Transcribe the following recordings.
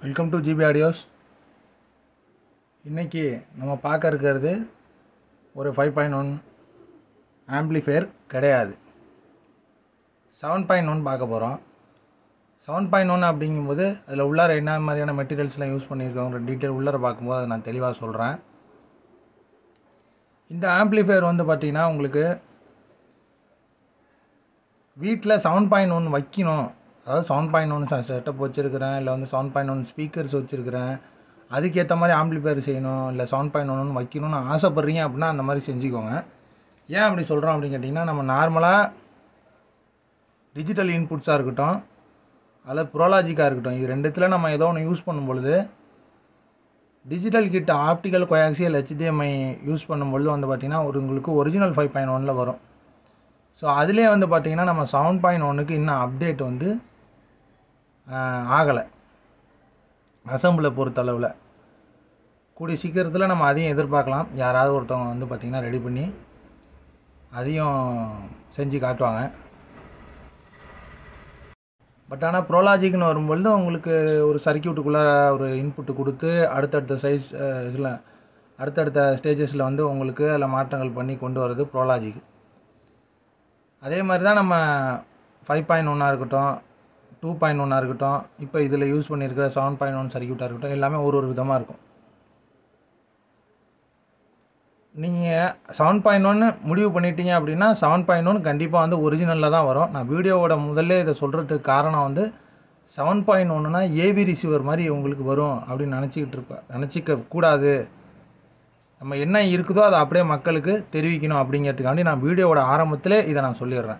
welcome to GB audios இன்றைக்கி நம்ம பார்க்க இருக்கிறது ஒரு ஃபைவ் பாயிண்ட் ஒன் ஆம்ப்ளிஃபையர் கிடையாது செவன் பாயிண்ட் ஒன் பார்க்க போகிறோம் செவன் பாயிண்ட் ஒன் அப்படிங்கும்போது அதில் உள்ளார என்ன மாதிரியான மெட்டீரியல்ஸ்லாம் யூஸ் பண்ணியிருக்காங்க டீட்டெயில் உள்ளார பார்க்கும்போது அதை நான் தெளிவாக சொல்கிறேன் இந்த ஆம்ப்ளிஃபையர் வந்து பார்த்திங்கன்னா உங்களுக்கு வீட்டில் செவன் பாயிண்ட் ஒன் வைக்கணும் அதாவது செவன் பாயிண்ட் ஒன் செட்டப் வச்சுருக்கிறேன் இல்லை வந்து செவன் பாயிண்ட் ஒன் ஸ்பீக்கர்ஸ் வச்சுருக்கிறேன் அதுக்கேற்ற மாதிரி ஆம்ப்ளிஃபையர் செய்யணும் இல்லை செவன் பாயிண்ட் ஒன் வைக்கணும்னு ஆசைப்பட்றீங்க அப்படின்னா அந்த மாதிரி செஞ்சுக்கோங்க ஏன் அப்படி சொல்கிறோம் அப்படின்னு கேட்டிங்கன்னா நம்ம நார்மலாக டிஜிட்டல் இன்புட்ஸாக இருக்கட்டும் அதில் ப்ரோலாஜிக்காக இருக்கட்டும் இது ரெண்டுத்தில் நம்ம ஏதோ ஒன்று யூஸ் பண்ணும் பொழுது டிஜிட்டல் கிட்ட ஆப்டிக்கல் கோயாக்சியல் ஹெச்டிஎம்ஐ யூஸ் பண்ணும்பொழுது வந்து பார்த்திங்கன்னா ஒரு உங்களுக்கு ஒரிஜினல் ஃபைவ் பாயிண்ட் ஒனில் வரும் ஸோ அதிலே வந்து பார்த்திங்கன்னா நம்ம செவன் பாயிண்ட் ஒன்றுக்கு இன்னும் அப்டேட் வந்து ஆகலை அசம்பிளை பொறுத்தளவில் கூடிய சீக்கிரத்தில் நம்ம அதையும் எதிர்பார்க்கலாம் யாராவது ஒருத்தவங்க வந்து பார்த்திங்கன்னா ரெடி பண்ணி அதையும் செஞ்சு காட்டுவாங்க பட் ஆனால் ப்ரோலாஜிக்னு வரும்பொழுது உங்களுக்கு ஒரு சர்க்கியூட்டுக்குள்ளே ஒரு இன்புட்டு கொடுத்து அடுத்தடுத்த சைஸ் இதில் அடுத்தடுத்த ஸ்டேஜஸில் வந்து உங்களுக்கு அதில் மாற்றங்கள் பண்ணி கொண்டு வர்றது ப்ரோலாஜிக் அதே மாதிரி தான் நம்ம ஃபைவ் பாயிண்ட் ஒன்னாக இருக்கட்டும் டூ பாயிண்ட் ஒன்னாக இருக்கட்டும் இப்போ இதில் யூஸ் பண்ணியிருக்கிற செவன் பாயிண்ட் ஒன் சர்க்கியூட்டாக இருக்கட்டும் எல்லாமே ஒரு ஒரு விதமாக இருக்கும் நீங்கள் செவன் பாயிண்ட் ஒன்று முடிவு பண்ணிட்டீங்க அப்படின்னா செவன் பாயிண்ட் ஒன் கண்டிப்பாக வந்து ஒரிஜினலில் தான் வரும் நான் வீடியோவோட முதல்ல இதை சொல்கிறதுக்கு காரணம் வந்து செவன் பாயிண்ட் ஒன்றுனா ஏவி ரிசீவர் மாதிரி உங்களுக்கு வரும் அப்படின்னு நினச்சிக்கிட்டு இருப்பேன் நினச்சிக்க கூடாது நம்ம என்ன இருக்குதோ அதை அப்படியே மக்களுக்கு தெரிவிக்கணும் அப்படிங்கிறதுக்காண்டி நான் வீடியோவோட ஆரம்பத்திலே இதை நான் சொல்லிடுறேன்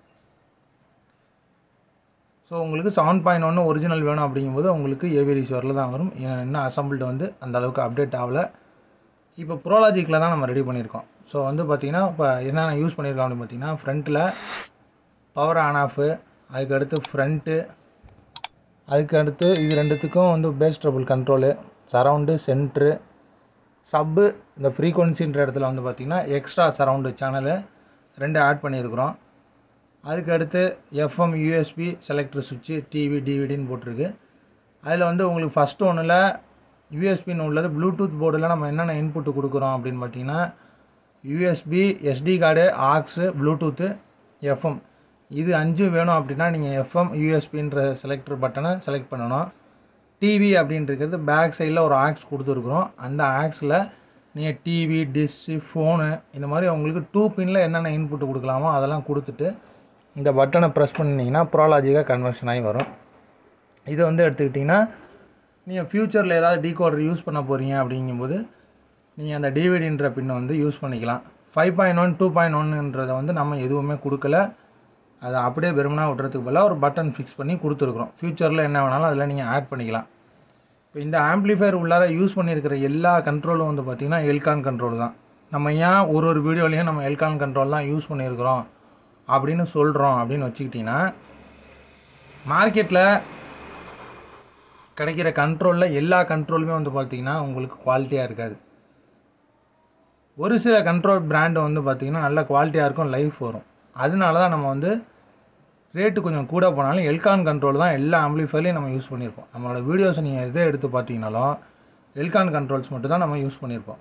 ஸோ உங்களுக்கு செவன் பாயிண்ட் ஒன்று ஒரிஜினல் வேணும் அப்படிங்கும்போது உங்களுக்கு ஏவி ரிசீவரில் தான் வரும் இன்னும் அசம்பிள்டு வந்து அந்த அளவுக்கு அப்டேட் ஆகலை இப்போ ப்ரோலாஜிக்கில் தான் நம்ம ரெடி பண்ணியிருக்கோம் ஸோ வந்து பார்த்திங்கன்னா இப்போ என்னென்ன யூஸ் பண்ணியிருக்கோம் அப்படின்னு பார்த்தீங்கன்னா ஃப்ரண்ட்டில் பவர் ஆன் ஆஃபு அதுக்கு அடுத்து ஃப்ரண்ட்டு அதுக்கு அடுத்து இது ரெண்டுத்துக்கும் வந்து bass treble control surround centre sub இந்த ஃப்ரீக்வன்சின்ற இடத்துல வந்து பார்த்திங்கன்னா எக்ஸ்ட்ரா சரவுண்டு சேனலு ரெண்டு ஆட் பண்ணியிருக்கிறோம் அதுக்கு அடுத்து எஃப்எம் யூஎஸ்பி செலக்டர் சுவிட்சு டிவி டிவிடின்னு போட்டிருக்கு அதில் வந்து உங்களுக்கு ஃபஸ்ட்டு ஒன்றில் யூஎஸ்பின்னு உள்ளது ப்ளூடூத் போர்டில் நம்ம என்னென்ன இன்புட்டு கொடுக்குறோம் அப்படின்னு பார்த்தீங்கன்னா USB SD card aux Bluetooth FM இது அஞ்சு வேணும் அப்படின்னா நீங்கள் எஃப்எம் யூஎஸ்பின்ற செலக்டர் பட்டனை செலக்ட் பண்ணணும் டிவி அப்படின்றது பேக் சைடில் ஒரு ஆக்ஸ் கொடுத்துருக்குறோம் அந்த ஆக்ஸில் நீங்கள் டிவி டிஷ்ஷு ஃபோனு இந்த மாதிரி உங்களுக்கு டூ பின்னில் என்னென்ன இன்புட்டு கொடுக்கலாமோ அதெல்லாம் கொடுத்துட்டு இந்த பட்டனை ப்ரெஸ் பண்ணிங்கன்னா ப்ரோலாஜிக்காக கன்வர்ஷன் ஆகி வரும் இதை வந்து எடுத்துக்கிட்டிங்கன்னா நீங்கள் ஃப்யூச்சரில் ஏதாவது டீகோடர் யூஸ் பண்ண போகிறீங்க அப்படிங்கும்போது நீங்கள் அந்த டிவிடின்ற பின்னை வந்து யூஸ் பண்ணிக்கலாம் five point one two point ஒன்னுன்றதை வந்து நம்ம எதுவுமே கொடுக்கல அதை அப்படியே வெறுமனா விட்றதுக்கு பதிலாக ஒரு பட்டன் ஃபிக்ஸ் பண்ணி கொடுத்துருக்குறோம் ஃப்யூச்சரில் என்ன வேணாலும் அதில் நீங்கள் ஆட் பண்ணிக்கலாம் இப்போ இந்த ஆம்ப்ளிஃபையர் உள்ளார யூஸ் பண்ணியிருக்கிற எல்லா கண்ட்ரோலும் வந்து பார்த்திங்கன்னா எல்கான் கண்ட்ரோல் தான் நம்ம ஏன் ஒரு ஒரு வீடியோலையும் நம்ம எல்கான் கண்ட்ரோல் தான் யூஸ் பண்ணியிருக்கிறோம் அப்படின்னு சொல்கிறோம் அப்படின்னு வச்சுக்கிட்டிங்கன்னா மார்க்கெட்டில் கிடைக்கிற கண்ட்ரோலில் எல்லா கண்ட்ரோலுமே வந்து பார்த்திங்கன்னா உங்களுக்கு குவாலிட்டியாக இருக்காது ஒரு சில கண்ட்ரோல் பிராண்டு வந்து பார்த்திங்கன்னா நல்ல குவாலிட்டியாக இருக்கும் லைஃப் வரும் அதனால தான் நம்ம வந்து ரேட்டு கொஞ்சம் கூட போனாலும் எல்கான் கண்ட்ரோல் தான் எல்லா ஆம்பிளிஃபைலையும் நம்ம யூஸ் பண்ணியிருப்போம் நம்மளோட வீடியோஸை நீங்கள் எதை எடுத்து பார்த்தீங்கனாலும் எல்கான் கண்ட்ரோல்ஸ் மட்டும் தான் நம்ம யூஸ் பண்ணியிருப்போம்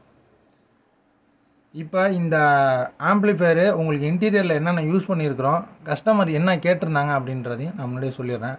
இப்போ இந்த ஆம்ப்ளிஃபையரு உங்களுக்கு இன்டீரியரில் என்னென்ன யூஸ் பண்ணியிருக்கிறோம் கஸ்டமர் என்ன கேட்டிருந்தாங்க அப்படின்றதையும் நான் முன்னாடியே சொல்லிடுறேன்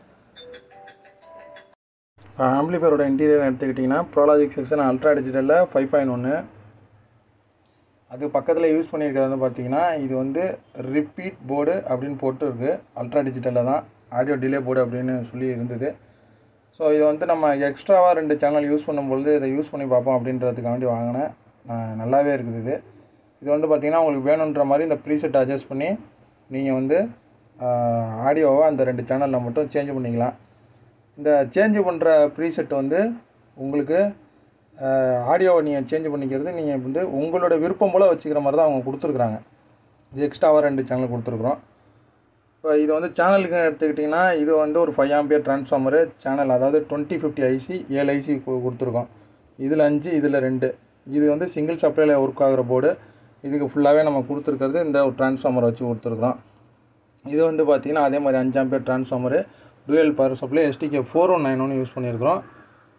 ஆம்ப்ளிஃபையரோட இன்டீரியர் எடுத்துக்கிட்டிங்கன்னா ப்ரோலாஜிக் செக்ஷன் அல்ட்ரா டிஜிட்டலில் ஃபைவ் பாயிண்ட் ஒன்று அது பக்கத்தில் யூஸ் பண்ணியிருக்கிறது வந்து பார்த்தீங்கன்னா இது வந்து ரிப்பீட் போர்டு அப்படின்னு போட்டு இருக்குது அல்ட்ரா டிஜிட்டலில் தான் ஆடியோ டிலே போர்டு அப்படின்னு சொல்லி இருந்தது ஸோ இதை வந்து நம்ம எக்ஸ்ட்ராவாக ரெண்டு சேனல் யூஸ் பண்ணும்பொழுது இதை யூஸ் பண்ணி பார்ப்போம் அப்படின்றதுக்காண்டி வாங்கினேன் நல்லாவே இருக்குது இது இது வந்து பார்த்திங்கன்னா உங்களுக்கு வேணுன்ற மாதிரி இந்த ப்ரீசெட் அட்ஜஸ்ட் பண்ணி நீங்கள் வந்து ஆடியோவை அந்த ரெண்டு சேனலில் மட்டும் சேஞ்ச் பண்ணிக்கலாம் இந்த சேஞ்சு பண்ணுற ப்ரீசெட் வந்து உங்களுக்கு ஆடியோவை நீங்கள் சேஞ்ச் பண்ணிக்கிறது நீங்கள் வந்து உங்களோட விருப்பம் போல் வச்சுக்கிற மாதிரி தான் அவங்க கொடுத்துருக்குறாங்க இது எக்ஸ்ட்ராவாக ரெண்டு சேனல் கொடுத்துருக்குறோம் இப்போ இது வந்து சேனலுக்கு எடுத்துக்கிட்டிங்கன்னா இது வந்து ஒரு ஃபைவ் ஆம்பியர் ட்ரான்ஸ்ஃபார்மரு சேனல் அதாவது டுவெண்ட்டி ஃபிஃப்டி ஐசி ஏழு ஐசி கொடுத்துருக்கோம் இதில் அஞ்சு இதில் ரெண்டு இது வந்து சிங்கிள் சப்ளையில் ஒர்க் ஆகிற போர்டு இதுக்கு ஃபுல்லாகவே நம்ம கொடுத்துருக்கிறது இந்த ஒரு ட்ரான்ஸ்ஃபார்மரை வச்சு கொடுத்துருக்குறோம் இது வந்து பார்த்திங்கன்னா அதே மாதிரி அஞ்சு ampere transformer dual power supply STK four one nine ஒன்று யூஸ் பண்ணியிருக்கிறோம்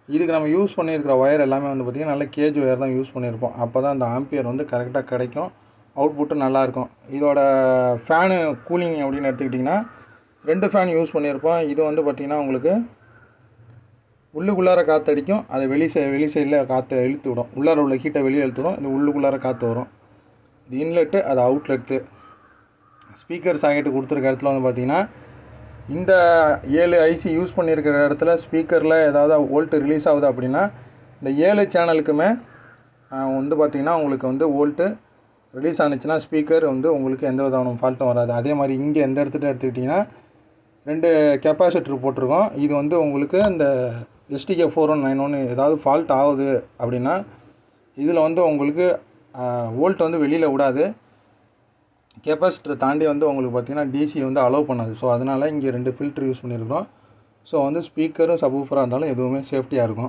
இதுக்கு நம்ம யூஸ் பண்ணியிருக்கிற ஒயர் எல்லாமே வந்து பார்த்திங்கன்னா நல்ல கேஜ் ஒயர் தான் யூஸ் பண்ணியிருப்போம் அப்போ தான் அந்த ஆம்பியர் வந்து கரெக்டாக கிடைக்கும் அவுட்புட்டும் நல்லாயிருக்கும் இதோட ஃபேனு கூலிங் அப்படின்னு எடுத்துக்கிட்டிங்கன்னா ரெண்டு ஃபேன் யூஸ் பண்ணியிருப்போம் இது வந்து பார்த்திங்கன்னா உங்களுக்கு உள்ளுக்குள்ளார காற்று அடிக்கும் அது வெளி சை வெளி சைடில் காற்றை இழுத்து விடும் உள்ளார உள்ள ஹீட்டை வெளியே இழுத்து விடும் இது உள்ளுக்குள்ளார காற்று வரும் இது இன்லெட்டு அது அவுட்லெட்டு ஸ்பீக்கர் சாக்கெட்டு கொடுத்துருக்க இடத்துல வந்து பார்த்திங்கன்னா இந்த ஏழு ஐசி யூஸ் பண்ணியிருக்கிற இடத்துல ஸ்பீக்கரில் ஏதாவது வோல்ட்டு ரிலீஸ் ஆகுது அப்படின்னா இந்த ஏழு சேனலுக்குமே ஆஹ், வந்து பார்த்திங்கன்னா உங்களுக்கு வந்து வோல்ட்டு ரிலீஸ் ஆனுச்சுன்னா ஸ்பீக்கர் வந்து உங்களுக்கு எந்த விதமான ஃபால்ட்டும் வராது அதே மாதிரி இங்கே எந்த இடத்துல எடுத்துக்கிட்டிங்கன்னா ரெண்டு கெப்பாசிட்டர் போட்டிருக்கோம் இது வந்து உங்களுக்கு இந்த STK four one nine one ஏதாவது ஃபால்ட் ஆகுது அப்படின்னா இதில் வந்து உங்களுக்கு வோல்ட் வந்து வெளியில் விடாது கெப்பாசிட்டரை தாண்டி வந்து உங்களுக்கு பார்த்தீங்கன்னா டிசி வந்து அலோவ் பண்ணாது ஸோ அதனால் இங்கே ரெண்டு ஃபில்டர் யூஸ் பண்ணியிருக்கிறோம் ஸோ வந்து ஸ்பீக்கரும் சப்வூஃபராக இருந்தாலும் எதுவுமே சேஃப்டியாக இருக்கும்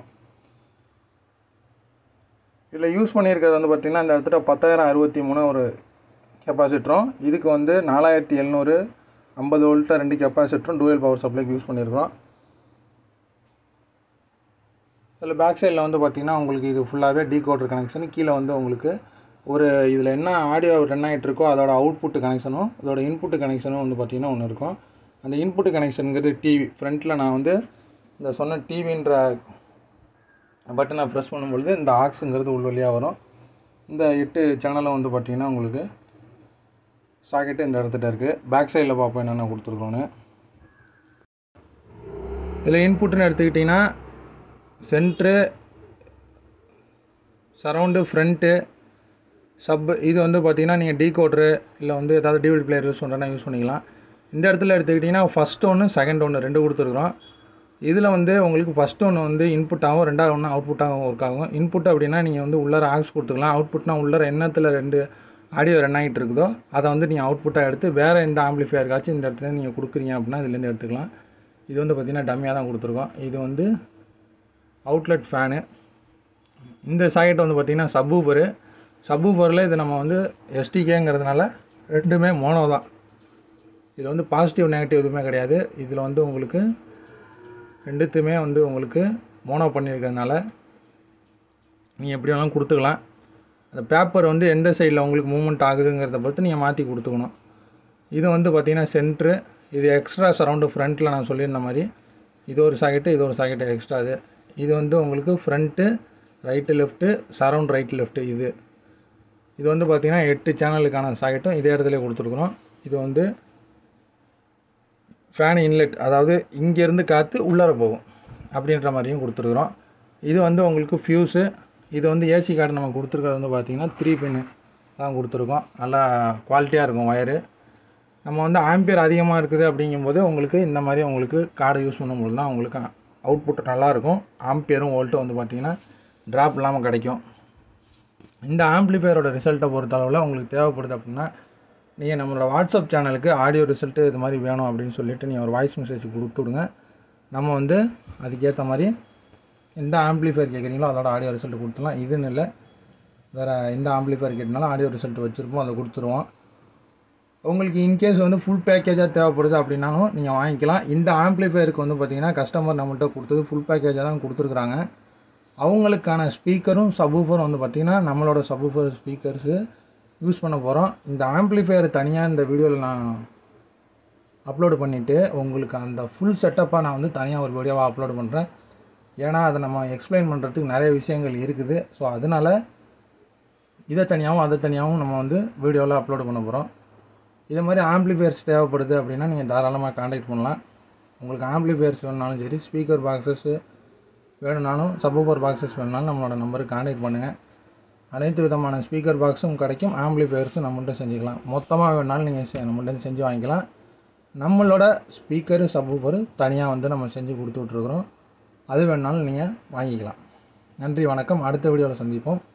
இதில் யூஸ் பண்ணியிருக்கிறது வந்து பார்த்திங்கன்னா இந்த இடத்துல பத்தாயிரம் அறுபத்தி மூணு ஒரு கெப்பாசிட்டரும் இதுக்கு வந்து நாலாயிரத்தி எழுநூறு ஐம்பது வோல்ட்டில் ரெண்டு கெப்பாசிட்டரும் டூயல் பவர் சப்ளைக்கு யூஸ் பண்ணியிருக்கிறோம் இதில் பேக் சைடில் வந்து பார்த்திங்கன்னா உங்களுக்கு இது ஃபுல்லாகவே டீகோடர் கனெக்ஷன் கீழே வந்து உங்களுக்கு ஒரு இதில் என்ன ஆடியோ ரன் ஆகிட்டு இருக்கோ அதோட அவுட்புட் கனெக்ஷனும் இதோட இன்புட் கனெக்ஷனும் வந்து பார்த்திங்கன்னா ஒன்று இருக்கும் அந்த இன்புட் கனெக்ஷனுங்கிறது டிவி ஃப்ரண்ட்டில் நான் வந்து இந்த சொன்ன டிவின்ற பட்டனை ப்ரெஸ் பண்ணும்பொழுது இந்த ஆக்ஸுங்கிறது உள் வழியாக வரும் இந்த எட்டு சேனலும் வந்து பார்த்திங்கன்னா உங்களுக்கு சாக்கெட்டு இந்த இடத்துல இருக்குது பேக் சைடில் பார்ப்போம் என்னென்ன கொடுத்துருக்கோன்னு இதில் இன்புட்னு எடுத்துக்கிட்டிங்கன்னா சென்ட்ரு சரவுண்டு ஃப்ரண்ட்டு சப் இது வந்து பார்த்தீங்கன்னா நீங்கள் டீகோட்ரு இல்லை வந்து ஏதாவது டிவிடி பிளேயர் யூஸ் பண்ணுறேன்னா யூஸ் பண்ணிக்கலாம் இந்த இடத்துல எடுத்துக்கிட்டிங்கன்னா ஃபஸ்ட் ஒன்று செகண்ட் ஒன்று ரெண்டு கொடுத்துருக்குறோம் இதில் வந்து உங்களுக்கு ஃபஸ்ட் ஒன்று வந்து இன்புட்டாகவும் ரெண்டாவது ஒன்று அவுட்புட்டாகவும் ஒர்க் ஆகும் இன்புட் அப்படின்னா நீங்கள் வந்து உள்ளார ஆக்ஸ் கொடுத்துக்கலாம் அவுட்புட்னா உள்ளார எண்ணத்தில் ரெண்டு ஆடியோ ரன் ஆகிட்டு இருக்குதோ அதை வந்து நீங்கள் அவுட்புட்டாக எடுத்து வேறு எந்த ஆம்பிளிஃபையருக்காச்சும் இந்த இடத்துல நீங்கள் கொடுக்குறீங்க அப்படின்னா இதுலேருந்து எடுத்துக்கலாம் இது வந்து பார்த்திங்கன்னா டம்மியாக தான் கொடுத்துருக்கோம் இது வந்து அவுட்லெட் ஃபேனு இந்த சாக்கெட் வந்து பார்த்திங்கன்னா சப்வூஃபரு சப்வூஃபரில் இது நம்ம வந்து எஸ்டிகேங்கிறதுனால ரெண்டுமே மோனோ தான் இதில் வந்து பாசிட்டிவ் நெகட்டிவ் எதுவுமே கிடையாது இதில் வந்து உங்களுக்கு ரெண்டுத்தையுமே வந்து உங்களுக்கு மோனோ பண்ணியிருக்கிறதுனால நீங்கள் எப்படி வேணாலும் கொடுத்துக்கலாம் அந்த பேப்பர் வந்து எந்த சைடில் உங்களுக்கு மூவ்மெண்ட் ஆகுதுங்கிறத பொறுத்து நீங்கள் மாற்றி கொடுத்துக்கணும் இது வந்து பார்த்திங்கன்னா சென்ட்ரு இது எக்ஸ்ட்ரா சரௌண்டு ஃப்ரண்ட்டில் நான் சொல்லியிருந்த மாதிரி இது ஒரு சாக்கெட்டு இது ஒரு சாக்கெட்டு எக்ஸ்ட்ரா இது இது வந்து உங்களுக்கு front right left surround right left இது இது வந்து பார்த்திங்கன்னா எட்டு சேனலுக்கான சாக்கெட்டும் இதே இடத்துல கொடுத்துருக்குறோம் இது வந்து ஃபேன் இன்லெட் அதாவது இங்கேருந்து காற்று உள்ளார போகும் அப்படின்ற மாதிரியும் கொடுத்துருக்குறோம் இது வந்து உங்களுக்கு ஃப்யூஸு இது வந்து ஏசி கார்டு நம்ம கொடுத்துருக்கிறது வந்து பார்த்திங்கன்னா த்ரீ பின்னு தான் கொடுத்துருக்கோம் நல்லா குவாலிட்டியாக இருக்கும் ஒயரு நம்ம வந்து ஆம்பியர் அதிகமாக இருக்குது அப்படிங்கும்போது உங்களுக்கு இந்த மாதிரி உங்களுக்கு கார்டை யூஸ் பண்ணும்போது தான் உங்களுக்கு அவுட்புட் நல்லாயிருக்கும் ஆம்பியரும் வோல்ட்டும் வந்து பார்த்திங்கன்னா ட்ராப் இல்லாமல் கிடைக்கும் இந்த ஆம்ப்ளிஃபையரோட ரிசல்ட்டை பொறுத்தளவில் உங்களுக்கு தேவைப்படுது அப்படின்னா நீங்கள் நம்மளோட வாட்ஸ்அப் சேனலுக்கு ஆடியோ ரிசல்ட்டு இது மாதிரி வேணும் அப்படின்னு சொல்லிட்டு நீங்கள் ஒரு வாய்ஸ் மெசேஜ் கொடுத்து விடுங்க நம்ம வந்து அதுக்கேற்ற மாதிரி எந்த ஆம்ப்ளிஃபையர் கேட்குறீங்களோ அதோட ஆடியோ ரிசல்ட் கொடுத்துடலாம் இதுன்னு இல்லை வேறு எந்த ஆம்ப்ளிஃபையர் கேட்டனாலும் ஆடியோ ரிசல்ட் வச்சுருப்போம் அதை கொடுத்துருவோம் உங்களுக்கு இன்கேஸ் வந்து ஃபுல் பேக்கேஜாக தேவைப்படுது அப்படின்னாலும் நீங்கள் வாங்கிக்கலாம் இந்த ஆம்ப்ளிஃபையருக்கு வந்து பார்த்தீங்கன்னா கஸ்டமர் நம்மள்ட்ட கொடுத்தது ஃபுல் பேக்கேஜாக தான் கொடுத்துருக்குறாங்க அவங்களுக்கான ஸ்பீக்கரும் சப்வூஃபரும் வந்து பார்த்திங்கன்னா நம்மளோட சப்வூஃபர் ஸ்பீக்கர்ஸு யூஸ் பண்ண போகிறோம் இந்த ஆம்ப்ளிஃபையர் தனியாக இந்த வீடியோவில் நான் அப்லோடு பண்ணிவிட்டு உங்களுக்கு அந்த ஃபுல் செட்டப்பாக நான் வந்து தனியாக ஒரு வீடியோவாக அப்லோட் பண்ணுறேன் ஏன்னா அதை நம்ம எக்ஸ்பிளைன் பண்ணுறதுக்கு நிறைய விஷயங்கள் இருக்குது ஸோ அதனால் இதை தனியாகவும் அதை தனியாகவும் நம்ம வந்து வீடியோவில் அப்லோட் பண்ண போகிறோம் இதே மாதிரி ஆம்ப்ளிஃபையர்ஸ் தேவைப்படுது அப்படின்னா நீங்கள் தாராளமாக காண்டாக்ட் பண்ணலாம் உங்களுக்கு ஆம்ப்ளிஃபையர்ஸ் வேணுனாலும் சரி ஸ்பீக்கர் பாக்ஸஸ்ஸு வேணும்னாலும் சப்வூஃபர் பாக்ஸஸ் வேணுனாலும் நம்மளோட நம்பருக்கு காண்டாக்ட் பண்ணுங்கள் அனைத்து விதமான ஸ்பீக்கர் பாக்ஸும் கிடைக்கும் ஆம்ப்ளிஃபையர்ஸும் நம்மள்ட்ட செஞ்சுக்கலாம் மொத்தமாக வேணுனாலும் நீங்கள் நம்மள்ட்ட செஞ்சு வாங்கிக்கலாம் நம்மளோட ஸ்பீக்கரு சப்வூஃபரு தனியாக வந்து நம்ம செஞ்சு கொடுத்துட்ருக்குறோம் அது வேணுனாலும் நீங்கள் வாங்கிக்கலாம் நன்றி வணக்கம் அடுத்த வீடியோவில் சந்திப்போம்